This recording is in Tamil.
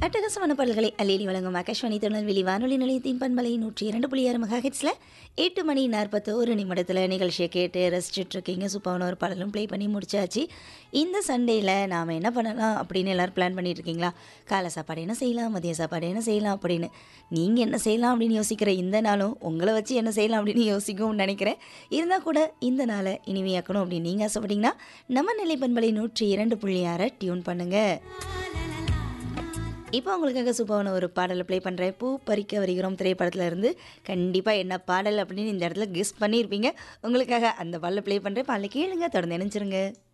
அட்டகாசமான பாடல்களை அள்ளி வழங்கும் ஆகாஷ்வாணி திருநெல்வேலி வானொலி நிலையத்தின் பண்பலை நூற்றி இரண்டு புள்ளி ஆறு மெகா ஹெட்ஸில் எட்டு மணி நாற்பத்தி ஒரு நிமிடத்தில் நிகழ்ச்சியை கேட்டு ரசிச்சுட்டு இருக்கீங்க சூப்பரான ஒரு பாடலும் ப்ளே பண்ணி முடிச்சாச்சு இந்த சண்டேயில் நாம் என்ன பண்ணலாம் அப்படின்னு எல்லோரும் பிளான் பண்ணிட்டு இருக்கீங்களா காலை சாப்பாடு என்ன செய்யலாம் மதிய சாப்பாடு என்ன செய்யலாம் அப்படின்னு நீங்கள் என்ன செய்யலாம் அப்படின்னு யோசிக்கிற இந்த நாளும் உங்களை வச்சு என்ன செய்யலாம் அப்படின்னு யோசிக்கும்னு நினைக்கிறேன் இருந்தால் கூட இந்த நாளை இனிமையாக்கணும் அப்படின்னு நீங்கள் ஆசைப்பட்டீங்கன்னா நம்ம நிலை பண்பலை நூற்றி இரண்டு புள்ளி ஆறை டியூன் பண்ணுங்கள் இப்போ உங்களுக்காக சூப்பரான ஒரு பாடலை ப்ளே பண்ணுறேன் பூ பறிக்க வருகிறோம் திரைப்படத்தில் இருந்து கண்டிப்பாக என்ன பாடல் அப்படின்னு இந்த இடத்துல கெஸ் பண்ணியிருப்பீங்க உங்களுக்காக அந்த பாடலை ப்ளே பண்ணுறேன் பாடலை கேளுங்க தொடர்ந்து நினைச்சிருங்க